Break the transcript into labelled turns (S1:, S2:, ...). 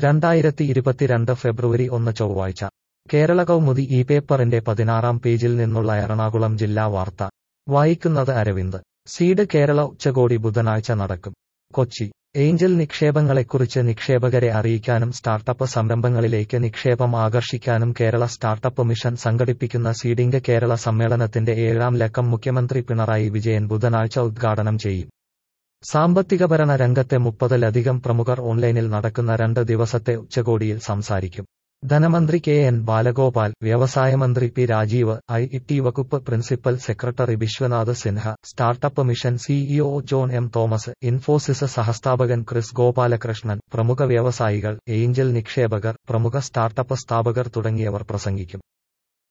S1: രണ്ടായിരത്തി ഇരുപത്തിരണ്ട് ഫെബ്രുവരി ഒന്ന് ചൊവ്വാഴ്ച കേരള കൗമുദി ഈ പേപ്പറിന്റെ പതിനാറാം പേജിൽ നിന്നുള്ള എറണാകുളം ജില്ലാ വാർത്ത വായിക്കുന്നത് അരവിന്ദ് സീഡ് കേരള ഉച്ചകോടി ബുധനാഴ്ച നടക്കും കൊച്ചി ഏഞ്ചൽ നിക്ഷേപങ്ങളെക്കുറിച്ച് നിക്ഷേപകരെ അറിയിക്കാനും സ്റ്റാർട്ടപ്പ് സംരംഭങ്ങളിലേക്ക് നിക്ഷേപം ആകർഷിക്കാനും കേരള സ്റ്റാർട്ടപ്പ് മിഷൻ സംഘടിപ്പിക്കുന്ന സീഡിംഗ് കേരള സമ്മേളനത്തിന്റെ ഏഴാം ലക്കം മുഖ്യമന്ത്രി പിണറായി വിജയൻ ബുധനാഴ്ച ഉദ്ഘാടനം ചെയ്യും സാമ്പത്തികഭരണ രംഗത്തെ മുപ്പതിലധികം പ്രമുഖർ ഓൺലൈനിൽ നടക്കുന്ന രണ്ട് ദിവസത്തെ ഉച്ചകോടിയിൽ സംസാരിക്കും ധനമന്ത്രി കെ എൻ ബാലഗോപാൽ വ്യവസായമന്ത്രി പി രാജീവ് ഐ ടി വകുപ്പ് principal secretary Vishwanath Sinha startup mission CEO John M Thomas Infosys സഹസ്ഥാപകൻ ക്രിസ് ഗോപാലകൃഷ്ണൻ പ്രമുഖ വ്യവസായികൾ ഏഞ്ചൽ നിക്ഷേപകർ പ്രമുഖ സ്റ്റാർട്ടപ്പ് സ്ഥാപകർ തുടങ്ങിയവർ പ്രസംഗിക്കും